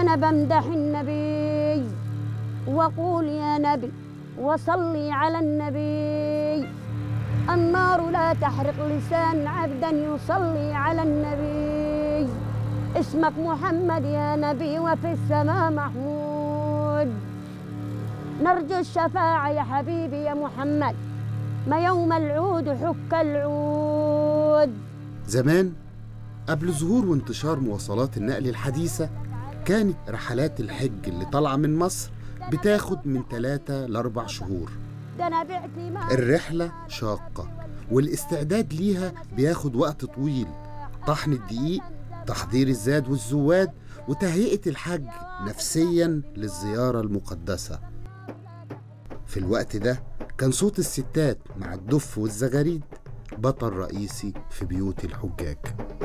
أنا بمدح النبي وقول يا نبي وصلي على النبي النار لا تحرق لسان عبدا يصلي على النبي اسمك محمد يا نبي وفي السماء محمود نرجو الشفاعة يا حبيبي يا محمد ما يوم العود حك العود زمان قبل ظهور وانتشار مواصلات النقل الحديثة كانت رحلات الحج اللي طالعة من مصر بتاخد من ثلاثة لأربع شهور ده أنا بعت ما الرحلة شاقة والاستعداد ليها بياخد وقت طويل طحن الدقيق تحضير الزاد والزواد وتهيئة الحج نفسيا للزيارة المقدسة في الوقت ده كان صوت الستات مع الدف والزغاريد بطل رئيسي في بيوت الحجاج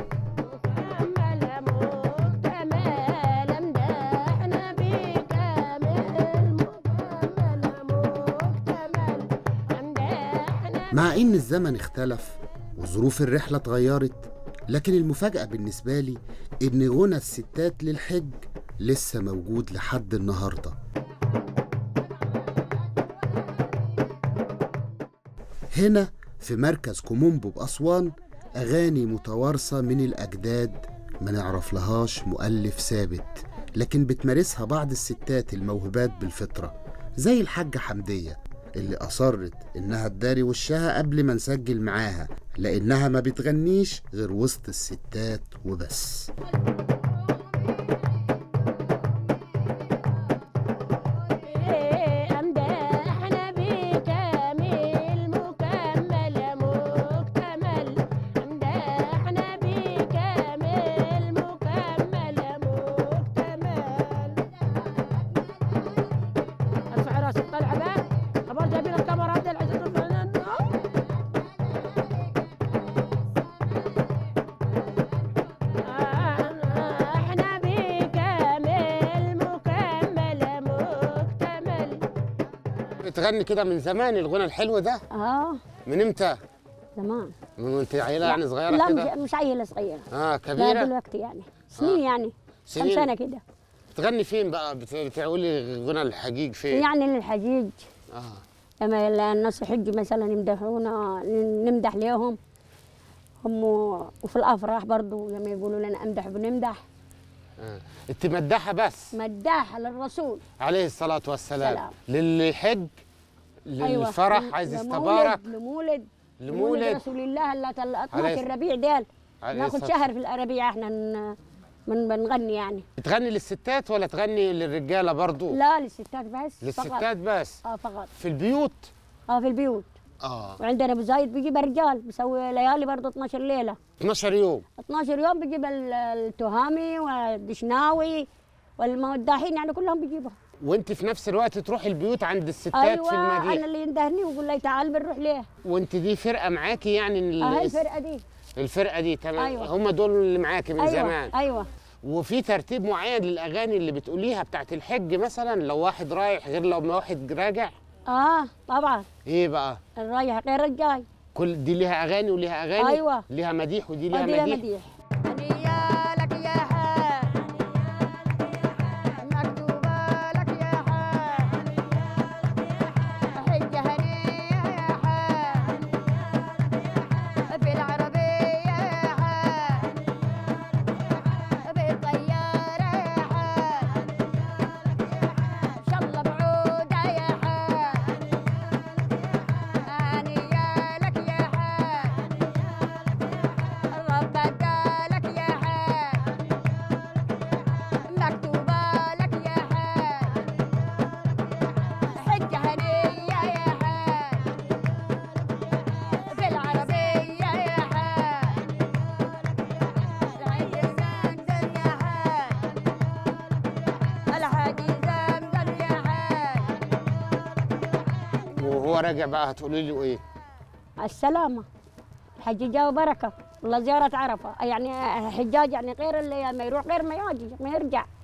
مع إن الزمن اختلف وظروف الرحلة اتغيرت لكن المفاجأة بالنسبة لي إن غنى الستات للحج لسه موجود لحد النهاردة هنا في مركز كومومبو بأسوان أغاني متوارثة من الأجداد ما نعرف لهاش مؤلف ثابت لكن بتمارسها بعض الستات الموهوبات بالفطرة زي الحاجة حمدية اللي أصرت إنها تداري وشها قبل ما نسجل معاها لأنها ما بتغنيش غير وسط الستات وبس أمدحنا بكامل مكمل مكتمل أمدحنا بكامل مكمل مكتمل ارفع راسك طلع بقى خبر جايبين الكاميرا عبد العزيز الفنان احنا بكامل مكمل مكتمل بتغني كده من زمان الغنى الحلو ده اه من امتى؟ زمان من وانت عيله يعني صغيره لا كده؟ مش, مش عيله صغيره اه لا كبيره دلوقتي يعني سنين يعني كم سنين. سنه كده بتغني فين بقى؟ بت- بتقولي غنى الحجيج فين؟ يعني للحجيج اه لما الناس يحجوا مثلا يمدحونا نمدح ليهم هم وفي الافراح برضو لما يقولوا لنا امدح بنمدح اه انت مداحه بس مداحه للرسول عليه الصلاه والسلام سلام. للي يحج للفرح لم- عايز لمولد- يستبارك لمولد لمولد رسول الله اللي تل- عليه 12 ربيع ديل عليه ناخذ الصلاة شهر في الربيع احنا ن- من بنغني يعني بتغني للستات ولا تغني للرجاله برضو؟ لا للستات بس فقط للستات بس اه فقط في البيوت اه في البيوت اه وعندنا ابو زايد بيجيب رجال بيسوي ليالي برضه 12 ليله 12 يوم 12 يوم بيجيب ال- التهامي والدشناوي والمداحين يعني كلهم بيجيبوا وانت في نفس الوقت تروحي البيوت عند الستات ايوه في انا المدينه اللي يندهني ويقول لي تعال بنروح ليه وانت دي فرقه معاكي يعني ال- اه الفرقه دي الفرقه دي تمام أيوة. هم دول اللي معاكي من ايوه زمان ايوه وفي ترتيب معين للاغاني اللي بتقوليها بتاعت الحج مثلا لو واحد رايح غير لو ما واحد راجع اه طبعا ايه بقى الرايح غير الجاي كل دي ليها اغاني وليها اغاني أيوة. ليها مديح ودي ليها ودي مديح, مديح هنيالك يا حاج مكتوبة لك يا حاج حجة هنية يا حاج بالعربية يا حاج بالطيارة يا حاج إن شاء الله بعودة يا حاج هنيالك يا حاج رب ادالك يا حاج مكتوبة لك يا حاج حجة هنية يا حاج بالعربية يا حاج الحاج زمزم يا حاج الحاج زمزم يا حاج وهو راجع بقى هتقولي له ايه السلامة الحجيجة وبركة والله زيارة عرفة يعني حجاج يعني غير اللي ما يروح غير ما يجي ما يرجع